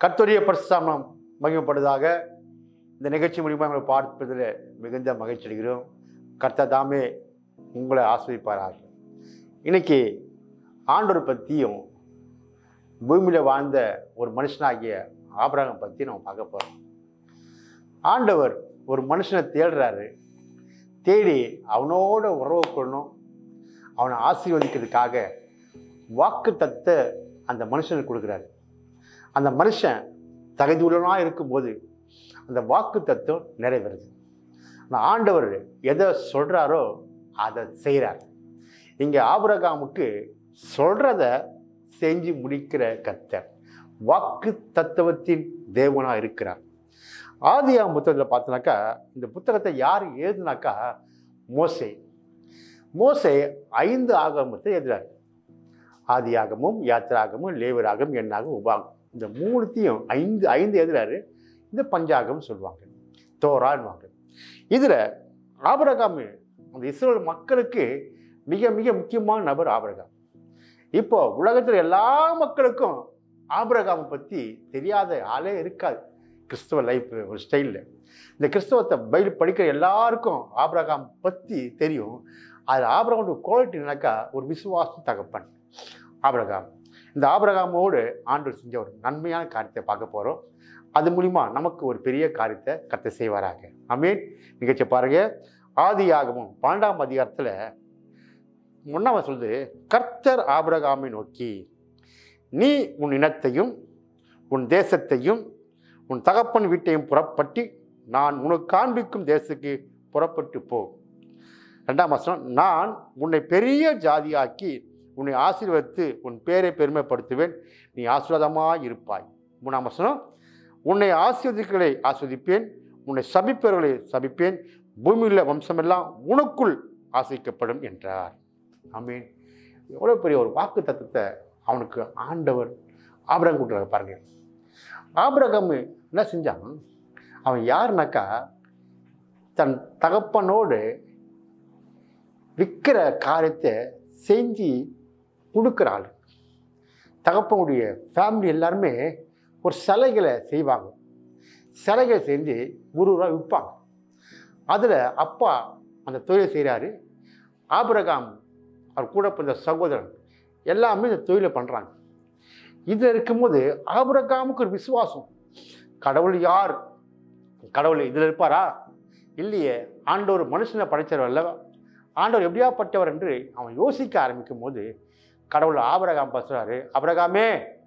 கர்த்தருடைய பரிசுத்தாமம் மகிமைப்படுவதாக இந்த நிகழ்ச்சி மூலியமாக உங்களை பார்ப்பதில் மிகுந்த மகிழ்ச்சி அடைகிறோம் கர்த்தர் தாமே உங்களை ஆஸ்வதிப்பாராக இன்னைக்கு ஆண்டவர் பற்றியும் பூமியில் வாழ்ந்த ஒரு மனுஷனாகிய ஆபிரகம் பற்றி நம்ம பார்க்க போகிறோம் ஆண்டவர் ஒரு மனுஷனை தேடுறாரு தேடி அவனோட உறவு கொள்ளணும் அவனை ஆசீர்வதிக்கிறதுக்காக வாக்கு தத்த அந்த மனுஷனுக்கு கொடுக்குறாரு அந்த மனுஷன் தகுதி உள்ளவனாக இருக்கும்போது அந்த வாக்கு தத்துவம் நிறைவேறுது அந்த ஆண்டவர் எதை சொல்கிறாரோ அதை செய்கிறார் இங்கே ஆபிரகாமுக்கு சொல்கிறத செஞ்சு முடிக்கிற கர்த்தர் வாக்கு தத்துவத்தின் தேவனாக இருக்கிறார் ஆதியாம் புத்தகத்தில் பார்த்தோன்னாக்கா இந்த புத்தகத்தை யார் எழுதுனாக்கா மோசே மோசே ஐந்து ஆகமத்தை எழுதுறாரு ஆதியாகமும் யாத்திராகமும் லேவராகம் எண்ணாகம் உபாகம் இந்த மூணுத்தையும் ஐந்து ஐந்து எழுதுறாரு இந்த பஞ்சாகம் சொல்லுவாங்க தோரான்வாங்க இதில் ஆபரகாம் அந்த இஸ்ரேல் மக்களுக்கு மிக மிக முக்கியமான நபர் ஆபரகாம் இப்போ உலகத்தில் எல்லா மக்களுக்கும் ஆபரகாமை பற்றி தெரியாத ஆளே இருக்காது கிறிஸ்தவ லைஃப் ஒரு ஸ்டைலில் இந்த கிறிஸ்தவத்தை பைபிள் படிக்கிற எல்லாருக்கும் ஆபிரகாம் பற்றி தெரியும் அது ஆபிரகாமோட குவாலிட்டி என்னக்கா ஒரு விசுவாசம் தகப்பன் ஆபிரகாம் இந்த ஆபிரகாமோடு ஆண்டவர் செஞ்ச ஒரு நன்மையான காரியத்தை பார்க்க போகிறோம் அது மூலிமா நமக்கு ஒரு பெரிய காரியத்தை கத்த செய்வாராக அமீன் நிகழ்ச்சி பாருங்க ஆதி ஆகமும் பன்னெண்டாம் அதிகாரத்தில் முன்னாம சொல்லுது கர்த்தர் ஆபிரகாமை நோக்கி நீ உன் இனத்தையும் உன் தேசத்தையும் உன் தகப்பன் வீட்டையும் புறப்பட்டு நான் உனக்கு காண்பிக்கும் தேசத்துக்கு புறப்பட்டு போ ரெண்டாம் வசனம் நான் உன்னை பெரிய ஜாதியாக்கி உன்னை ஆசீர்வதித்து உன் பேரை பெருமைப்படுத்துவேன் நீ ஆசீர்வாதமாக இருப்பாய் மூணாம் வசனம் உன்னை ஆசீர்வதிகளை ஆஸ்வதிப்பேன் உன்னை சபிப்பவர்களை சபிப்பேன் பூமியில் வம்சமெல்லாம் உனக்குள் ஆசிக்கப்படும் என்றார் ஆமீன் எவ்வளோ பெரிய ஒரு வாக்கு தத்துவத்தை அவனுக்கு ஆண்டவர் ஆபரகம் கொடுக்குறாங்க பாருங்க ஆபிரகம் என்ன செஞ்சான் அவன் யாருனாக்கா தன் தகப்பனோடு விற்கிற காரியத்தை செஞ்சு கொடுக்குற ஆள் தகப்பனுடைய ஃபேமிலி எல்லாருமே ஒரு சிலைகளை செய்வாங்க சிலைகளை செஞ்சு ஒரு ரூபா விற்பாங்க அதில் அப்பா அந்த தொழிலை செய்கிறாரு ஆபிரகாம் அவர் கூட பிறந்த சகோதரன் எல்லாமே இந்த தொழிலை பண்ணுறாங்க இது இருக்கும்போது ஆபிரகாமுக்கு ஒரு விசுவாசம் கடவுள் யார் கடவுள் இதில் இருப்பாரா இல்லையே ஆண்டவர் மனுஷனை படைச்சவர் அல்லவா ஆண்டவர் எப்படியாப்பட்டவர் என்று அவன் யோசிக்க ஆரம்பிக்கும் போது கடவுள் ஆபரகாம் பேசுகிறாரு அபரகாமே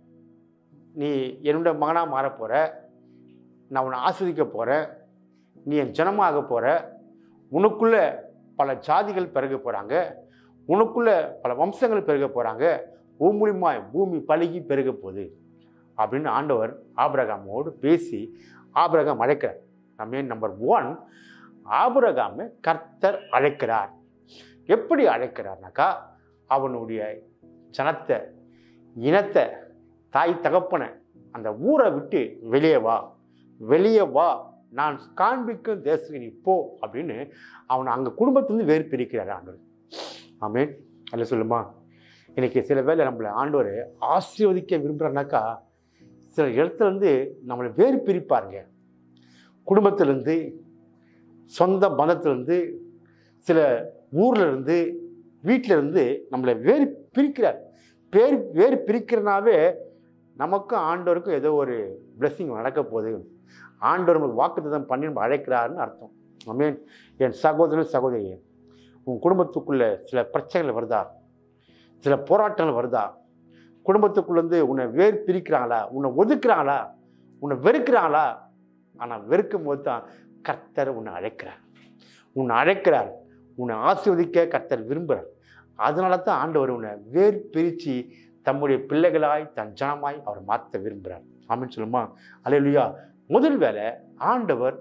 நீ என்னுடைய மகனாக மாற போகிற நான் உன்னை ஆஸ்வதிக்க போகிறேன் நீ என் ஜனமாக போகிற உனக்குள்ள பல ஜாதிகள் பிறகு போகிறாங்க உனக்குள்ள பல வம்சங்கள் பெருக போகிறாங்க உன் மூலியமா பூமி பழுகி பெருக போகுது அப்படின்னு ஆண்டவர் ஆபிரகாமோடு பேசி ஆபிரகாம் அழைக்கிறார் நம்ம நம்பர் ஒன் ஆபிரகாமை கர்த்தர் அழைக்கிறார் எப்படி அழைக்கிறார்னாக்கா அவனுடைய ஜனத்தை இனத்தை தாய் தகப்பனை அந்த ஊரை விட்டு வெளியே வா வெளியே வா நான் காண்பிக்கும் தேசத்துக்கு நீ போ அப்படின்னு அவனை அங்கே குடும்பத்திலேருந்து வேறு பிரிக்கிறார் ஆண்டவர் ஆமேன் அல்ல சொல்லுமா இன்னைக்கு சில வேளை நம்மளை ஆண்டவர் ஆசீர்வதிக்க விரும்புகிறானாக்கா சில இடத்துல இருந்து நம்மளை வேறு பிரிப்பாருங்க குடும்பத்திலேருந்து சொந்த பந்தத்திலேருந்து சில ஊர்ல இருந்து வீட்டில் இருந்து நம்மளை வேறு பிரிக்கிறார் பேர் வேறு பிரிக்கிறனாவே நமக்கும் ஆண்டவருக்கும் ஏதோ ஒரு blessing நடக்க போகுது ஆண்டவர் நமக்கு வாக்குத்தத்தம் பண்ணி நம்ம அழைக்கிறாருன்னு அர்த்தம் ஆமீன் என் சகோதரன் சகோதரி உன் குடும்பத்துக்குள்ள சில பிரச்சனைகள் வருதா சில போராட்டங்கள் வருதா குடும்பத்துக்குள்ளேருந்து உன்னை வேறு பிரிக்கிறாங்களா உன்னை ஒதுக்குறாங்களா உன்னை வெறுக்கிறாங்களா ஆனால் வெறுக்கும் போது தான் கர்த்தர் உன்னை அழைக்கிறார் உன்னை அழைக்கிறார் உன்னை ஆசீர்வதிக்க கர்த்தர் விரும்புகிறார் அதனால தான் ஆண்டவர் உன்னை வேறு பிரித்து தம்முடைய பிள்ளைகளாய் தன் ஜனமாய் அவர் மாற்ற விரும்புகிறார் ஆமென்னு சொல்லுமா அல்லையா முதல் வேலை ஆண்டவர்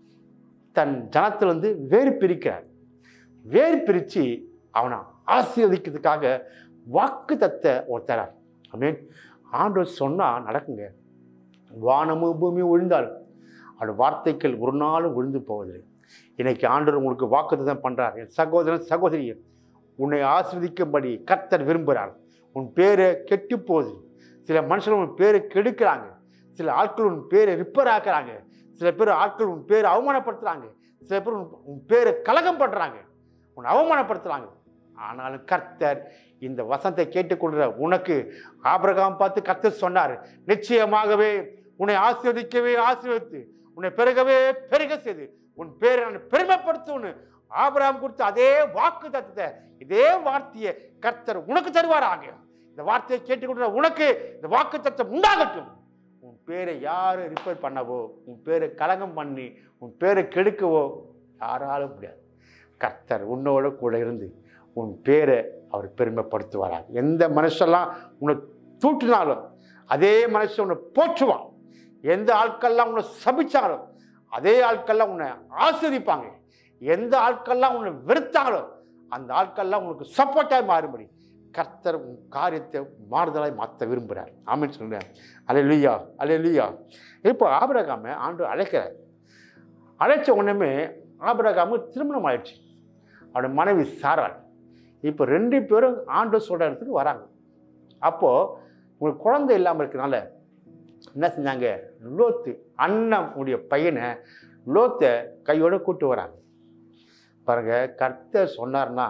தன் ஜனத்திலிருந்து வேறு பிரிக்கிறார் வேறு பிரித்து அவனை ஆசீர்வதிக்கிறதுக்காக வாக்கு தத்த ஒரு தரார் மீன் ஆண்டவர் சொன்னால் நடக்குங்க வானமும் பூமி விழுந்தால் அவருடைய வார்த்தைகள் ஒரு நாளும் விழுந்து போவதில்லை இன்னைக்கு ஆண்டவர் உங்களுக்கு வாக்குத்தத்தம் பண்ணுறார் என் சகோதரன் சகோதரியை உன்னை ஆஸ்வதிக்கும்படி கர்த்தர் விரும்புகிறார் உன் பேரை கெட்டு போகுது சில மனுஷர்கள் உன் பேரை கெடுக்கிறாங்க சில ஆட்கள் உன் பேரை ரிப்பேர் ஆக்குறாங்க சில பேர் ஆட்கள் உன் பேரை அவமானப்படுத்துறாங்க சில பேர் உன் உன் பேரை கலகம் பண்றாங்க உன்னை அவமானப்படுத்துறாங்க ஆனாலும் கர்த்தர் இந்த வசனத்தை கேட்டுக்கொள்கிற உனக்கு ஆபிரகாம் பார்த்து கர்த்தர் சொன்னார் நிச்சயமாகவே உன்னை ஆசீர்வதிக்கவே ஆசீர்வதித்து உன்னை பெருகவே பெருக செய்து உன் பேரை நான் பெருமைப்படுத்தும்னு ஆபிரகாம் கொடுத்த அதே வாக்கு தத்துவத்தை இதே வார்த்தையை கர்த்தர் உனக்கு தருவாராக இந்த வார்த்தையை கேட்டுக்கொண்ட உனக்கு இந்த வாக்கு தத்துவம் உண்டாகட்டும் உன் பேரை யாரும் ரிப்பேர் பண்ணவோ உன் பேரை கலங்கம் பண்ணி உன் பேரை கெடுக்கவோ யாராலும் முடியாது கர்த்தர் உன்னோட கூட இருந்து உன் பேரை அவர் பெருமைப்படுத்துவாராக எந்த மனுஷெல்லாம் உன்னை தூட்டினாலும் அதே மனுஷன் உன்னை போற்றுவான் எந்த ஆட்கள்லாம் உன்னை சபிச்சாலும் அதே ஆட்கள்லாம் உன்னை ஆஸ்வதிப்பாங்க எந்த ஆட்கள்லாம் உன்னை வெறுத்தாங்களோ அந்த ஆட்கள்லாம் உனக்கு சப்போர்ட்டாக மாறும்படி கர்த்தர் உன் காரியத்தை மாறுதலாய் மாற்ற விரும்புகிறார் ஆமென்னு சொல்கிறேன் அலே லுய்யா அலே லுய்யா இப்போ ஆபிரகாமை ஆண்டு அழைக்கிறார் அழைச்ச உடனே ஆபிரகாமு திருமணம் ஆயிடுச்சு அவனோட மனைவி சாராள் இப்போ ரெண்டு பேரும் ஆண்டு சொல்கிற இடத்துக்கு வராங்க அப்போது உங்களுக்கு குழந்தை இல்லாமல் இருக்கனால என்ன செஞ்சாங்க லோத்து அண்ணன் உடைய பையனை லோத்தை கையோட கூட்டு வராங்க பாருங்க கர்த்தர் சொன்னார்னா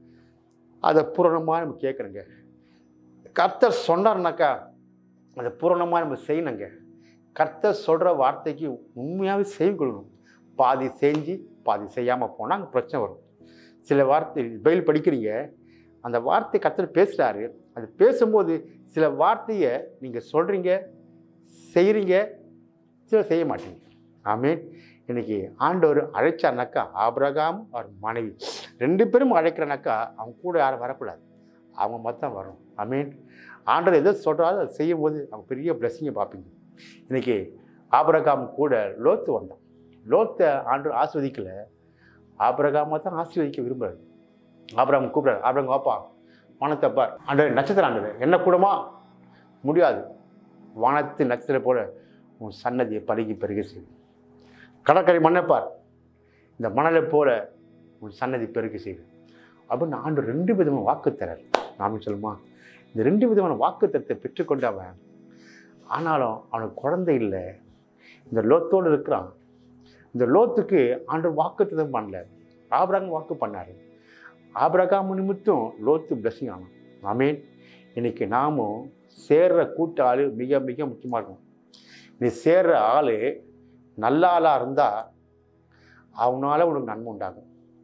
அதை பூரணமாக நம்ம கேட்குறோங்க கர்த்தர் சொன்னார்னாக்கா அதை பூரணமாக நம்ம செய்யணுங்க கர்த்தர் சொல்கிற வார்த்தைக்கு உண்மையாகவே செய்து கொள்ளணும் பாதி செஞ்சு பாதி செய்யாமல் போனால் அங்கே பிரச்சனை வரும் சில வார்த்தை பைபிள் படிக்கிறீங்க அந்த வார்த்தை கர்த்தர் பேசுகிறாரு அது பேசும்போது சில வார்த்தையை நீங்கள் சொல்கிறீங்க செய்கிறீங்க சில செய்ய மாட்டீங்க ஆமீன் இன்னைக்கு ஆண்டவர் அழைச்சாருனாக்கா ஆபிரகாம் அவர் மனைவி ரெண்டு பேரும் அழைக்கிறனாக்கா அவங்க கூட யாரும் வரக்கூடாது அவங்க மொத்தம் வரும் ஆமீன் ஆண்டவர் எதோ சொல்கிறாரோ அதை செய்யும்போது அவங்க பெரிய பிளஸ்ஸிங்கை பார்ப்பீங்க இன்னைக்கு ஆபிரகாம் கூட லோத்து வந்தான் லோத்தை ஆண்டு ஆஸ்வதிக்கலை ஆபிரகாமை தான் ஆசீர்வதிக்க விரும்புறாரு ஆபிரகாம் கூப்பிட்றாரு ஆபிரகாம் வாப்பா வானத்தை பார் ஆண்டவர் நட்சத்திரம் ஆண்டவர் என்ன கூடமா முடியாது வானத்து நட்சத்திரம் போல உன் சன்னதியை பருகி பெருகி செய்யும் கடற்கரை மண்ணை பார் இந்த மணலை போல உன் சன்னதி பெருகி செய்யும் அப்படின்னு ஆண்டு ரெண்டு விதமான வாக்கு தரார் நாம சொல்லுமா இந்த ரெண்டு விதமான வாக்கு தரத்தை பெற்றுக்கொண்டு அவன் ஆனாலும் அவனுக்கு குழந்தை இல்லை இந்த லோத்தோடு இருக்கிறான் இந்த லோத்துக்கு ஆண்டு வாக்குத்தத்தம் பண்ணல ஆபிரகாம் வாக்கு பண்ணார் ஆபிரகாம் நிமித்தம் லோத்து பிளஸிங் ஆனான் ஆமீன் இன்னைக்கு நாமும் சேர்ற கூட்ட ஆள் மிக மிக முக்கியமாக இருக்கும் நீ சேர்ற ஆள் நல்ல ஆளாக இருந்தால் அவனால உனக்கு நன்மை உண்டாகும்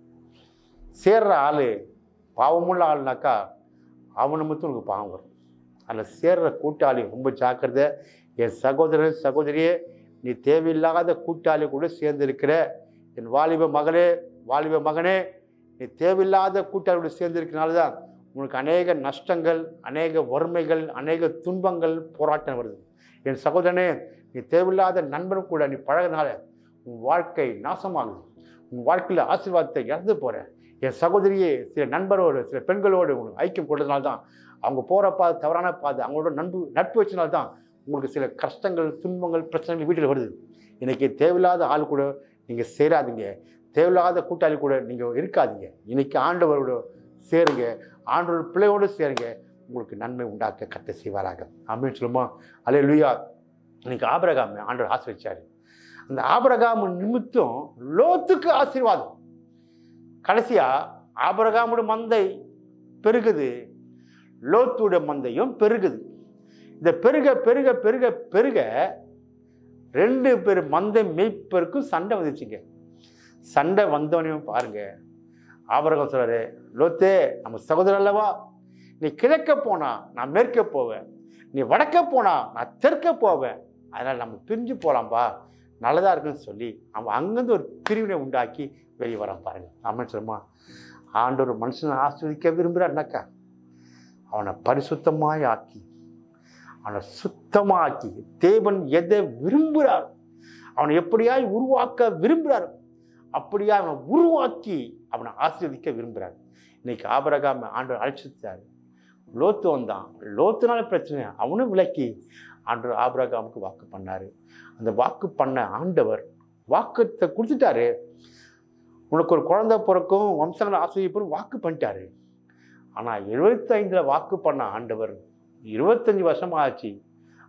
சேர்ற ஆள் பாவமுள்ள ஆள்னாக்கா அவனை மட்டும் உனக்கு பாவம் வரும் அதில் சேர்ற கூட்டாளி ரொம்ப ஜாக்கிரதை என் சகோதரன் சகோதரியே நீ தேவையில்லாத கூட்டாளி கூட சேர்ந்திருக்கிற என் வாலிப மகளே வாலிப மகனே நீ தேவையில்லாத கூட்டாளியோட சேர்ந்திருக்கனால தான் உனக்கு அநேக நஷ்டங்கள் அநேக வறுமைகள் அநேக துன்பங்கள் போராட்டம் வருது என் சகோதரனே நீ தேவையில்லாத நண்பன் கூட நீ பழகினால உன் வாழ்க்கை நாசமாகுது உன் வாழ்க்கையில் ஆசீர்வாதத்தை இழந்து போகிற என் சகோதரியே சில நண்பரோடு சில பெண்களோடு உங்களுக்கு ஐக்கியம் கொண்டதுனால தான் அவங்க போகிற பாதை தவறான பாதை அவங்களோட நட்பு நட்பு வச்சனால தான் உங்களுக்கு சில கஷ்டங்கள் துன்பங்கள் பிரச்சனைகள் வீட்டில் வருது இன்னைக்கு தேவையில்லாத ஆள் கூட நீங்கள் சேராதீங்க தேவையில்லாத கூட்டாளி கூட நீங்கள் இருக்காதீங்க இன்னைக்கு ஆண்டவரோட சேருங்க ஆண்டவர் பிள்ளையோடு சேருங்க உங்களுக்கு நன்மை உண்டாக்க கத்த செய்வாராக அப்படின்னு சொல்லுமா அலே லுயா இன்னைக்கு ஆபரகாம் ஆண்டவர் ஆசிர்வச்சாரு அந்த ஆபரகாம் நிமித்தம் லோத்துக்கு ஆசீர்வாதம் கடைசியா ஆபரகாமுடைய மந்தை பெருகுது லோத்துடைய மந்தையும் பெருகுது இந்த பெருக பெருக பெருக பெருக ரெண்டு பேர் மந்தை மேய்ப்பருக்கும் சண்டை வந்துச்சுங்க சண்டை வந்தவனையும் பாருங்க ஆபரகம் சொல்றாரு லோத்தே நம்ம சகோதரர் அல்லவா நீ கிழக்க போனா நான் மேற்க போவேன் நீ வடக்க போனா நான் தெற்க போவேன் அதனால் நம்ம பிரிஞ்சு போகலாம்பா நல்லதாக இருக்குன்னு சொல்லி அவன் அங்கேருந்து ஒரு பிரிவினை உண்டாக்கி வெளியே வரான் பாருங்க அவன் சொல்லுமா ஆண்டவர் மனுஷனை ஆஸ்வதிக்க விரும்புகிறாருனாக்கா அவனை பரிசுத்தமாய் ஆக்கி அவனை சுத்தமாக ஆக்கி தேவன் எதை விரும்புகிறார் அவனை எப்படியாய் உருவாக்க விரும்புகிறார் அப்படியா அவனை உருவாக்கி அவனை ஆசீர்வதிக்க விரும்புகிறார் இன்னைக்கு ஆபரகாம ஆண்டவர் அழைச்சிட்டாரு லோத்து வந்தான் லோத்துனால பிரச்சனை அவனும் விலக்கி ஆண்டவர் ஆபரகாமுக்கு வாக்கு பண்ணாரு அந்த வாக்கு பண்ண ஆண்டவர் வாக்குத்தை கொடுத்துட்டாரு உனக்கு ஒரு குழந்தை பிறக்கும் வம்சங்களை ஆசிரியப்படும் வாக்கு பண்ணிட்டாரு ஆனால் எழுபத்தைந்தில் வாக்கு பண்ண ஆண்டவர் இருபத்தஞ்சி வருஷம் ஆச்சு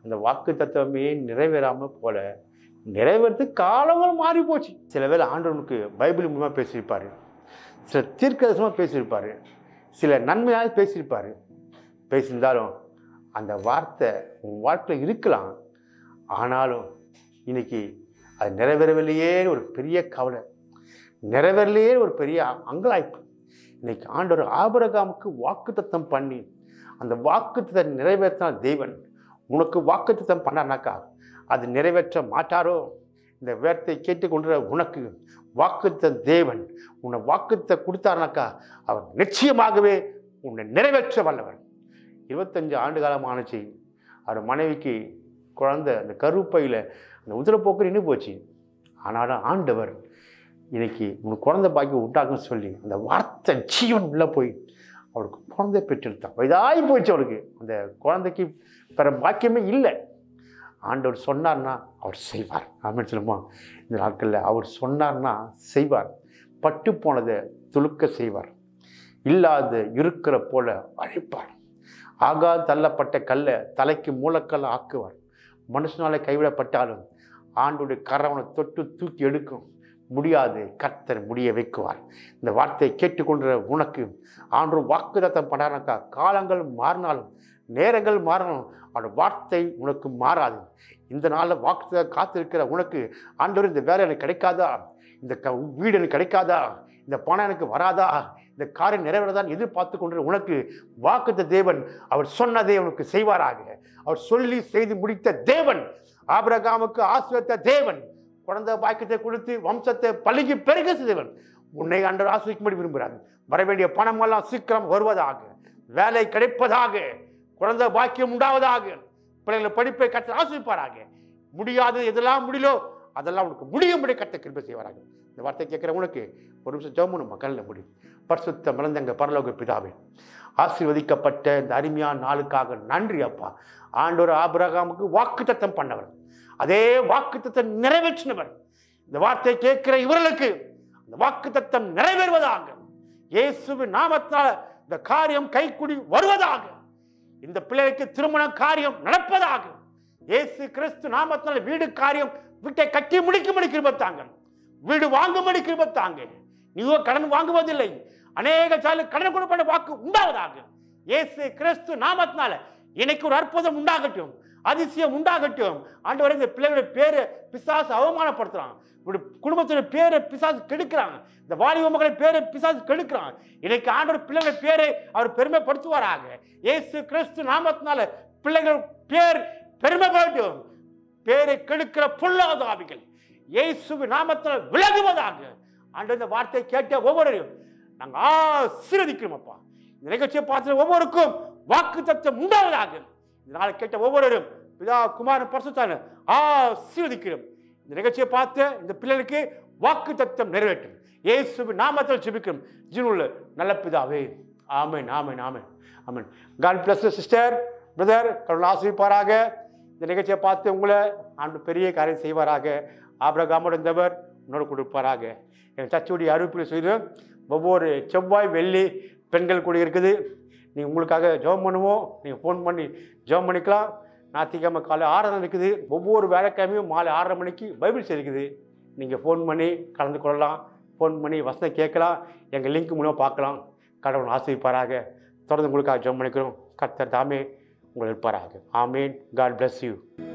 அந்த வாக்கு தத்துவமே நிறைவேறாமல் போல நிறைவேறது காலங்கள் மாறி போச்சு சில வேளை ஆண்டவனுக்கு பைபிள் மூலமாக பேசியிருப்பார் சில தீர்க்கதரிசனமாக பேசியிருப்பார் சில நன்மையாக பேசியிருப்பார் பேசியிருந்தாலும் அந்த வார்த்தை உன் வாழ்க்கையில் இருக்கலாம் ஆனாலும் இன்னைக்கு அது நிறைவேறவில்லையே ஒரு பெரிய கவலை நிறைவேறலையே ஒரு பெரிய அங்கலாய்ப்பு இன்னைக்கு ஆண்டவர் ஆபரகாமுக்கு வாக்குத்தத்தம் பண்ணி அந்த வாக்குத்தத்தை நிறைவேற்றின தேவன் உனக்கு வாக்குத்தத்தம் பண்ணானாக்கா அது நிறைவேற்ற மாட்டாரோ இந்த வேர்த்தை கேட்டுக்கொண்ட உனக்கு வாக்குத்த தேவன் உன்னை வாக்குத்தை கொடுத்தாருனாக்கா அவர் நிச்சயமாகவே உன்னை நிறைவேற்ற வல்லவன் இருபத்தஞ்சு ஆண்டு காலம் ஆணுச்சு அவர் மனைவிக்கு குழந்தை அந்த கருப்பையில் அந்த உதிரப்போக்கு நின்று போச்சு ஆனாலும் ஆண்டவர் இன்னைக்கு உனக்கு குழந்தை பாக்கி உண்டாக்குன்னு சொல்லி அந்த வார்த்தை ஜீவன் உள்ளே போய் அவளுக்கு குழந்தை பெற்றெடுத்தான் வயதாகி போச்சு அவளுக்கு அந்த குழந்தைக்கு பிற பாக்கியமே இல்லை ஆண்டவர் சொன்னார்னா அவர் செய்வார் அப்படின்னு சொல்லுமா இந்த நாட்களில் அவர் சொன்னார்னா செய்வார் பட்டு போனதை துளுக்க செய்வார் இல்லாத இருக்கிற போல அழைப்பார் ஆகா தள்ளப்பட்ட கல்லை தலைக்கு மூலக்கல்ல ஆக்குவார் மனுஷனால கைவிடப்பட்டாலும் ஆண்டுடைய கரவனை தொட்டு தூக்கி எடுக்கும் முடியாது கர்த்தர் முடிய வைக்குவார் இந்த வார்த்தையை கேட்டுக்கொண்ட உனக்கு ஆண்டு வாக்குதத்தம் பண்ணானாக்கா காலங்கள் மாறினாலும் நேரங்கள் மாறணும் அவனோட வார்த்தை உனக்கு மாறாது இந்த நாளில் வாக்கு காத்திருக்கிற உனக்கு ஆண்டவர் இந்த வேலை எனக்கு கிடைக்காதா இந்த க வீடு எனக்கு கிடைக்காதா இந்த பணம் எனக்கு வராதா இந்த காரியம் நிறைவேறதான் எதிர்பார்த்து கொண்ட உனக்கு வாக்குத்த தேவன் அவர் சொன்னதை உனக்கு செய்வாராக அவர் சொல்லி செய்து முடித்த தேவன் ஆபிரகாமுக்கு ஆசிரியத்த தேவன் குழந்தை பாக்கியத்தை கொடுத்து வம்சத்தை பழுகி பெருக செய்தவன் உன்னை அன்றர் ஆசிரிக்கும்படி விரும்புகிறார் வர வேண்டிய பணமெல்லாம் சீக்கிரம் வருவதாக வேலை கிடைப்பதாக குழந்தை பாக்கியம் உண்டாவதாக பிள்ளைகளை படிப்பை கற்று ஆசிரிப்பாராக முடியாது எதெல்லாம் முடியலோ அதெல்லாம் உனக்கு முடியும்படி கத்த கிருபை செய்வாராக இந்த வார்த்தை கேட்குற உனக்கு ஒரு நிமிஷம் ஜோமனு மக்களில் முடியும் பரிசுத்த மலர்ந்தங்க பரலோக பிதாவே ஆசீர்வதிக்கப்பட்ட இந்த அருமையான நாளுக்காக நன்றி அப்பா ஆண்டவர் ஆபிரகாமுக்கு வாக்குத்தத்தம் பண்ணவர் அதே வாக்குத்தத்தை நிறைவேற்றினவர் இந்த வார்த்தை கேட்கிற இவர்களுக்கு அந்த வாக்குத்தத்தம் நிறைவேறுவதாக இயேசுவின் நாமத்தால் இந்த காரியம் கைக்குடி வருவதாக இந்த பிள்ளைக்கு திருமண காரியம் நடப்பதாக இயேசு கிறிஸ்து நாமத்தால் வீடு காரியம் வீட்டை கட்டி முடிக்கும்படி கிருபத்தாங்க வீடு வாங்கும்படி கிருபத்தாங்க நீயோ கடன் வாங்குவதில்லை அநேக சாலு கடன் கொடுப்பட வாக்கு உண்டாவதாக இயேசு கிறிஸ்து நாமத்தினால இன்னைக்கு ஒரு அற்புதம் உண்டாகட்டும் அதிசயம் உண்டாகட்டும் ஆண்டவரே இந்த பிள்ளைகளுடைய பேரை பிசாசு அவமானப்படுத்துறான் இப்படி குடும்பத்தோட பேரை பிசாசு கெடுக்கிறாங்க இந்த வாலிப மக்களை பேரை பிசாசு கெடுக்கிறான் இன்னைக்கு ஆண்டவர் பிள்ளைಗಳ பேரை அவர் பெருமைப்படுத்துவாராக இயேசு கிறிஸ்து நாமத்தினால பிள்ளைகள் பேர் பெருமைப்படட்டும் பேரை கெடுக்கிற பொல்லாத ஆவிகள் இயேசு நாமத்தில் விலகுவதாக ஆண்டு இந்த வார்த்தையை கேட்ட ஒவ்வொருவரையும் நாங்கள் ஆசீர்வதிக்கிறோம் அப்பா இந்த நிகழ்ச்சியை பார்த்து ஒவ்வொருக்கும் வாக்கு தத்துவம் உண்டாவதாக இந்த நாளை கேட்ட ஒவ்வொருவரும் பிதா குமாரன் பரிசுத்தான ஆசீர்வதிக்கிறோம் இந்த நிகழ்ச்சியை பார்த்து இந்த பிள்ளைகளுக்கு வாக்கு தத்துவம் நிறைவேற்றும் இயேசு நாமத்தில் ஜெபிக்கிறோம் ஜீனுள்ள நல்ல பிதாவே amen amen amen amen God bless sister brother கடவுள் ஆசிரிப்பாராக இந்த நிகழ்ச்சியை பார்த்து உங்களை ஆண்டு பெரிய காரியம் செய்வாராக ஆபிரகாமோட இருந்தவர் உன்னோடு கொடுப்பாராக என் சர்ச்சுடைய அறிவிப்பில் செய்து ஒவ்வொரு செவ்வாய் வெள்ளி பெண்கள் கூட இருக்குது நீங்கள் உங்களுக்காக ஜெபம் பண்ணுவோம் நீங்கள் ஃபோன் பண்ணி ஜெபம் பண்ணிக்கலாம் ஞாயிற்றுக்கிழமை காலை ஆறரை இருக்குது ஒவ்வொரு வேலைக்கிழமையும் மாலை ஆறரை மணிக்கு பைபிள் இருக்குது நீங்கள் ஃபோன் பண்ணி கலந்து கொள்ளலாம் ஃபோன் பண்ணி வசனம் கேட்கலாம் எங்கள் லிங்க் மூலமாக பார்க்கலாம் கடவுள் ஆசிரிப்பாராக தொடர்ந்து உங்களுக்காக ஜெபம் பண்ணிக்கிறோம் கர்த்தர் தாமே உங்களை இருப்பாராக ஆமேன் காட் bless யூ